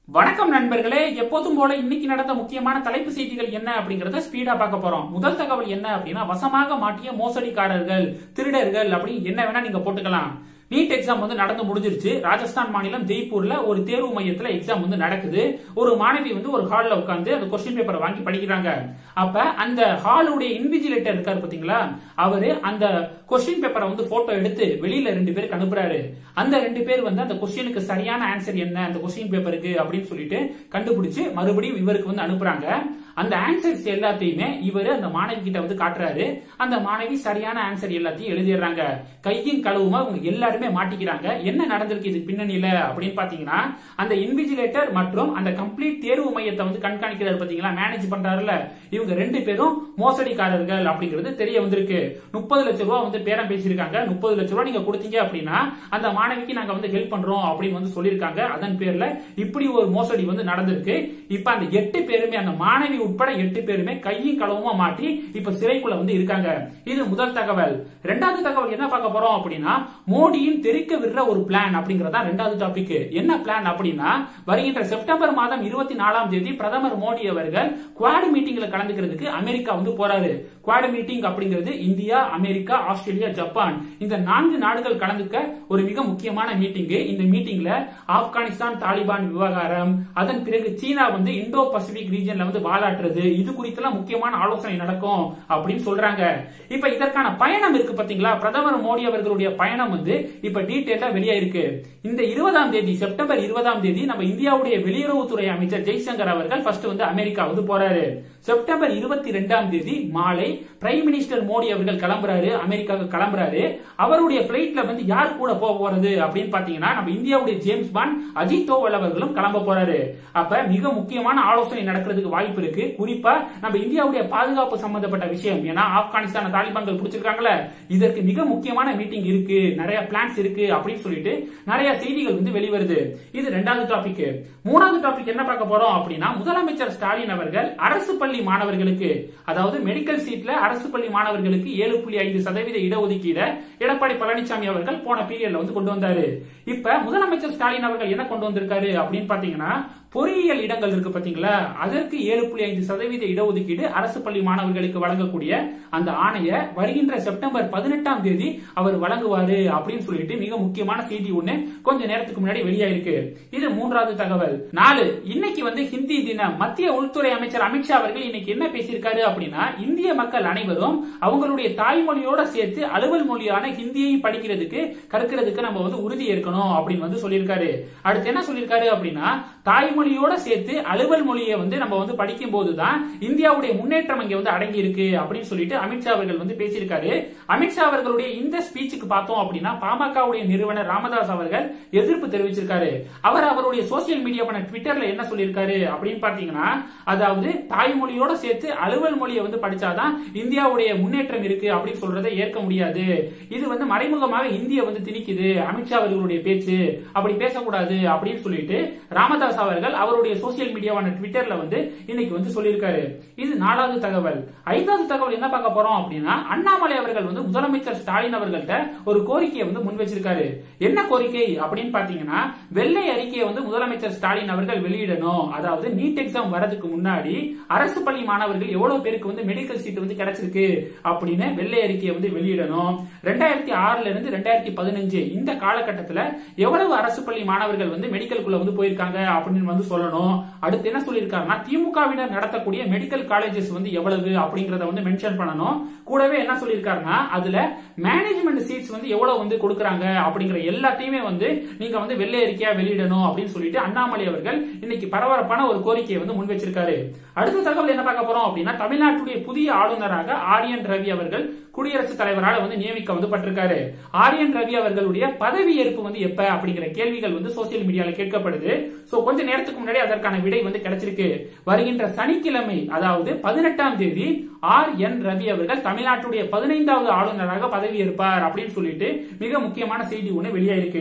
வணக்கம் நண்பர்களே எப்போதும் போல இன்னைக்கு நடந்த முக்கியமான தலைப்பு செய்திகள் என்ன அப்படிங்கறத ஸ்பீடா பார்க்க போறோம் முதல் தகவல் என்ன அப்படின்னா வசமாக மாட்டிய மோசடிக்காரர்கள் திருடர்கள் அப்படின்னு என்ன வேணா நீங்க போட்டுக்கலாம் நீட் எக்ஸாம் வந்து நடந்து முடிஞ்சிருச்சு ராஜஸ்தான் மாநிலம் ஜெய்ப்பூர்ல ஒரு தேர்வு மையத்துல எக்ஸாம் வந்து நடக்குது ஒரு மாணவி வந்து ஒரு ஹால்ல உட்காந்து அந்த கொஸ்டின் பேப்பரை வாங்கி படிக்கிறாங்க அப்ப அந்த ஹாலுடைய இன்விஜிலேட்டர் இருக்காரு பாத்தீங்களா அவரு அந்த கொஸ்டின் பேப்பரை வந்து போட்டோ எடுத்து வெளியில ரெண்டு பேருக்கு அனுப்புறாரு அந்த ரெண்டு பேர் வந்து அந்த கொஸ்டினுக்கு சரியான ஆன்சர் என்ன அந்த கொஸ்டின் பேப்பருக்கு அப்படின்னு சொல்லிட்டு கண்டுபிடிச்சு மறுபடியும் இவருக்கு வந்து அனுப்புறாங்க அந்த ஆன்சர்ஸ் எல்லாத்தையுமே இவர் அந்த மாணவி கிட்ட வந்து காட்டுறாரு அந்த மாணவி சரியான ஆன்சர் எல்லாத்தையும் எழுதிடுறாங்க கையும் களவுமா அவங்க எல்லாருமே மாட்டிக்கிறாங்க என்ன நடந்திருக்கு இதுக்கு பின்னணியில அப்படின்னு பாத்தீங்கன்னா அந்த இன்விஜிலேட்டர் மற்றும் அந்த கம்ப்ளீட் தேர்வு மையத்தை வந்து கண்காணிக்கிறாரு பாத்தீங்களா மேனேஜ் பண்றாருல இவங்க ரெண்டு பேரும் மோசடிக்காரர்கள் அப்படிங்கிறது தெரிய வந்திருக்கு முப்பது லட்சம் ரூபாய் வந்து பேரம் பேசியிருக்காங்க முப்பது லட்சம் ரூபாய் நீங்க கொடுத்தீங்க அப்படின்னா அந்த மாணவிக்கு நாங்க வந்து ஹெல்ப் பண்றோம் அப்படின்னு வந்து சொல்லியிருக்காங்க அதன் பேர்ல இப்படி ஒரு மோசடி வந்து நடந்திருக்கு இப்ப அந்த எட்டு பேருமே அந்த மாணவி உட்பட எட்டு பேருமே கையும் களவுமா மாட்டி இப்ப சிறைக்குள்ள வந்து இருக்காங்க இது முதல் தகவல் இரண்டாவது தகவல் என்ன பார்க்க போறோம் அப்படின்னா மோடியின் தெரிக்க விடுற ஒரு பிளான் அப்படிங்கறதா ரெண்டாவது டாபிக் என்ன பிளான் அப்படின்னா வருகின்ற செப்டம்பர் மாதம் இருபத்தி நாலாம் தேதி பிரதமர் மோடி அவர்கள் குவாட் மீட்டிங்ல கலந்துக்கிறதுக்கு அமெரிக்கா வந்து போறாரு குவாட் மீட்டிங் அப்படிங்கிறது இந்தியா அமெரிக்கா ஆஸ்திரேலியா ஜப்பான் இந்த நான்கு நாடுகள் கலந்துக்க ஒரு மிக முக்கியமான மீட்டிங் இந்த மீட்டிங்ல ஆப்கானிஸ்தான் தாலிபான் விவகாரம் அதன் பிறகு சீனா வந்து இந்தோ பசிபிக் ரீஜன்ல வந்து வாலாட்டுறது இது குறித்தெல்லாம் முக்கியமான ஆலோசனை நடக்கும் அப்படின்னு சொல்றாங்க இப்ப இதற்கான பயணம் இருக்கு பாத்தீங்களா பிரதமர் மோடி அவர்களுடைய பயணம் வந்து இப்ப டீட்டெயிலா வெளியாயிருக்கு இந்த இருபதாம் தேதி செப்டம்பர் இருபதாம் தேதி நம்ம இந்தியாவுடைய வெளியுறவுத்துறை அமைச்சர் ஜெய்சங்கர் அவர்கள் ஃபர்ஸ்ட் வந்து அமெரிக்கா வந்து போறாரு செப்டம்பர் இருபத்தி ரெண்டாம் தேதி மாலை பிரைம் மினிஸ்டர் மோடி அவர்கள் கிளம்புறாரு அமெரிக்காவுக்கு கிளம்புறாரு அவருடைய பிளைட்ல வந்து யார் கூட போக போறது அப்படின்னு பாத்தீங்கன்னா நம்ம இந்தியாவுடைய ஜேம்ஸ் பாண்ட் அஜித் தோவல் அவர்களும் கிளம்ப போறாரு அப்ப மிக முக்கியமான ஆலோசனை நடக்கிறதுக்கு வாய்ப்பு இருக்கு குறிப்பா நம்ம இந்தியாவுடைய பாதுகாப்பு சம்பந்தப்பட்ட விஷயம் ஏன்னா ஆப்கானிஸ்தான் தாலிபான்கள் பிடிச்சிருக்காங்களே இதற்கு மிக முக்கியமான மீட்டிங் இருக்கு நிறைய பிளான்ஸ் இருக்கு அப்படின்னு சொல்லிட்டு நிறைய செய்திகள் வந்து வெளிவருது இது ரெண்டாவது டாபிக் மூணாவது டாபிக் என்ன பார்க்க போறோம் அப்படின்னா முதலமைச்சர் ஸ்டாலின் அவர்கள் அரசு பள்ளி மாணவர்களுக்கு அதாவது மெடிக்கல் சீட்ல அரசு பள்ளி மாணவர்களுக்கு ஏழு புள்ளி ஐந்து சதவீத இடஒதுக்கீட எடப்பாடி பழனிசாமி அவர்கள் போன பீரியட்ல வந்து கொண்டு வந்தாரு இப்ப முதலமைச்சர் ஸ்டாலின் அவர்கள் என்ன கொண்டு வந்திருக்காரு அப்படின்னு பாத்தீங்கன்னா பொறியியல் இடங்கள் இருக்கு பாத்தீங்களா அதற்கு ஏழு புள்ளி ஐந்து சதவீத இடஒதுக்கீடு அரசு பள்ளி மாணவர்களுக்கு வழங்கக்கூடிய அந்த ஆணைய வருகின்ற செப்டம்பர் பதினெட்டாம் தேதி அவர் வழங்குவாரு அப்படின்னு சொல்லிட்டு மிக முக்கியமான செய்தி ஒண்ணு கொஞ்ச நேரத்துக்கு முன்னாடி வெளியாயிருக்கு இது மூன்றாவது தகவல் நாலு இன்னைக்கு வந்து ஹிந்தி தினம் மத்திய உள்துறை அமைச்சர் அமித்ஷா அவர்கள் இன்னைக்கு என்ன பேசியிருக்காரு அப்படின்னா இந்திய மக்கள் அனைவரும் அவங்களுடைய தாய்மொழியோட சேர்த்து அலுவல் மொழியான ஹிந்தியை படிக்கிறதுக்கு கற்கிறதுக்கு நம்ம வந்து உறுதி ஏற்கணும் அப்படின்னு வந்து சொல்லியிருக்காரு அடுத்து என்ன சொல்லியிருக்காரு அப்படின்னா தாய்மொழியோட சேர்த்து அலுவல் மொழியை வந்து நம்ம வந்து படிக்கும் போதுதான் இந்தியாவுடைய முன்னேற்றம் இங்க வந்து அடங்கி இருக்கு அப்படின்னு சொல்லிட்டு அமித்ஷா அவர்கள் வந்து பேசியிருக்காரு அமித்ஷா அவர்களுடைய இந்த ஸ்பீச்சுக்கு பார்த்தோம் அப்படின்னா பாமகவுடைய நிறுவனர் ராமதாஸ் அவர்கள் எதிர்ப்பு தெரிவிச்சிருக்காரு அவர் அவருடைய சோசியல் மீடியா பண்ண ட்விட்டர்ல என்ன சொல்லியிருக்காரு அப்படின்னு பாத்தீங்கன்னா அதாவது தாய்மொழியோட சேர்த்து அலுவல் மொழியை வந்து படிச்சாதான் இந்தியாவுடைய முன்னேற்றம் இருக்கு அப்படின்னு சொல்றதை ஏற்க முடியாது இது வந்து மறைமுகமாக இந்திய வந்து திணிக்குது அமித்ஷா அவர்களுடைய பேச்சு அப்படி பேசக்கூடாது அப்படின்னு சொல்லிட்டு ராமதாஸ் அவர்கள் அவருடைய சோசியல் மீடியாவான ட்விட்டர்ல வந்து இன்னைக்கு வந்து சொல்லியிருக்காரு இது நாலாவது தகவல் ஐந்தாவது தகவல் என்ன பார்க்க போறோம் அப்படின்னா அண்ணாமலை அவர்கள் வந்து முதலமைச்சர் ஸ்டாலின் அவர்கள்ட்ட ஒரு கோரிக்கையை வந்து முன் வச்சிருக்காரு என்ன கோரிக்கை அப்படின்னு பாத்தீங்கன்னா வெள்ளை அறிக்கையை வந்து முதலமைச்சர் ஸ்டாலின் அவர்கள் வெளியிடணும் அதாவது நீட் எக்ஸாம் வரதுக்கு முன்னாடி அரசு பள்ளி மாணவர்கள் எவ்வளவு பேருக்கு வந்து மெடிக்கல் சீட் வந்து கிடைச்சிருக்கு அப்படின்னு வெள்ளை அறிக்கையை வந்து வெளியிடணும் ரெண்டாயிரத்தி ஆறுல இருந்து ரெண்டாயிரத்தி பதினஞ்சு இந்த காலகட்டத்தில் எவ்வளவு அரசு பள்ளி மாணவர்கள் வந்து மெடிக்கலுக்குள்ள வந்து போயிருக்காங்க அப்படின்னு வந்து சொல்லணும் அடுத்து என்ன சொல்லியிருக்காருன்னா திமுகவினர் நடத்தக்கூடிய மெடிக்கல் காலேஜஸ் வந்து எவ்வளவு அப்படிங்கறத வந்து மென்ஷன் பண்ணணும் கூடவே என்ன சொல்லியிருக்காருன்னா அதுல மேனேஜ்மெண்ட் சீட்ஸ் வந்து எவ்வளவு வந்து கொடுக்கறாங்க அப்படிங்கிற எல்லாத்தையுமே வந்து நீங்க வந்து வெள்ளை அறிக்கையா வெளியிடணும் அப்படின்னு சொல்லிட்டு அண்ணாமலை அவர்கள் இன்னைக்கு பரபரப்பான ஒரு கோரிக்கையை வந்து முன் வச்சிருக்காரு அடுத்த தகவல் என்ன பார்க்க போறோம் அப்படின்னா தமிழ்நாட்டுடைய புதிய ஆளுநராக ஆரியன் ரவி அவர்கள் குடியரசுத் தலைவரால் வந்து நியமிக்க வந்து பட்டிருக்காரு ஆரியன் ரவி அவர்களுடைய பதவி ஏற்பு வந்து எப்ப அப்படிங்கிற கேள்விகள் வந்து சோசியல் மீடியால கேட்கப்படுது சோ கொஞ்ச நேரத்துக்கு முன்னாடி அதற்கான விடை வந்து கிடைச்சிருக்கு வருகின்ற சனிக்கிழமை அதாவது பதினெட்டாம் தேதி ஆர் என் ரவி அவர்கள் தமிழ்நாட்டுடைய பதினைந்தாவது ஆளுநராக பதவி ஏற்பார் அப்படின்னு சொல்லிட்டு மிக முக்கியமான செய்தி ஒண்ணு வெளியாயிருக்கு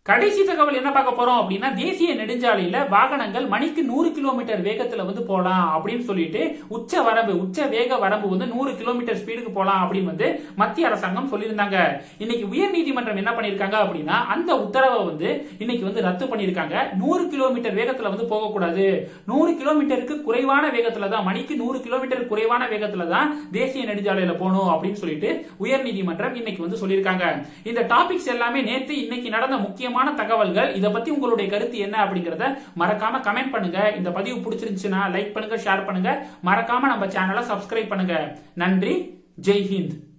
கடைசி தகவல் என்ன பார்க்க போறோம் அப்படின்னா தேசிய நெடுஞ்சாலையில வாகனங்கள் மணிக்கு நூறு கிலோமீட்டர் வேகத்துல வந்து போலாம் அப்படின்னு சொல்லிட்டு உச்ச வரம்பு உச்ச வேக வரம்பு வந்து நூறு கிலோமீட்டர் ஸ்பீடுக்கு போலாம் அப்படின்னு வந்து மத்திய அரசாங்கம் சொல்லியிருந்தாங்க இன்னைக்கு உயர் நீதிமன்றம் என்ன பண்ணிருக்காங்க அப்படின்னா அந்த உத்தரவை வந்து இன்னைக்கு வந்து ரத்து பண்ணிருக்காங்க நூறு கிலோமீட்டர் வேகத்துல வந்து போகக்கூடாது நூறு கிலோமீட்டருக்கு குறைவான வேகத்துல தான் மணிக்கு நூறு கிலோமீட்டர் குறைவான வேகத்துல தான் தேசிய நெடுஞ்சாலையில போகணும் அப்படின்னு சொல்லிட்டு உயர் நீதிமன்றம் இன்னைக்கு வந்து சொல்லியிருக்காங்க இந்த டாபிக்ஸ் எல்லாமே நேத்து இன்னைக்கு நடந்த முக்கியமான தகவல்கள் இத பத்தி உங்களுடைய கருத்து என்ன அப்படிங்கறத மறக்காம கமெண்ட் பண்ணுங்க இந்த பதிவு பிடிச்சிருந்துச்சுன்னா லைக் பண்ணுங்க ஷேர் பண்ணுங்க மறக்காம நம்ம சேனலை சப்ஸ்கிரைப் பண்ணுங்க நன்றி ஜெய் ஹிந்த்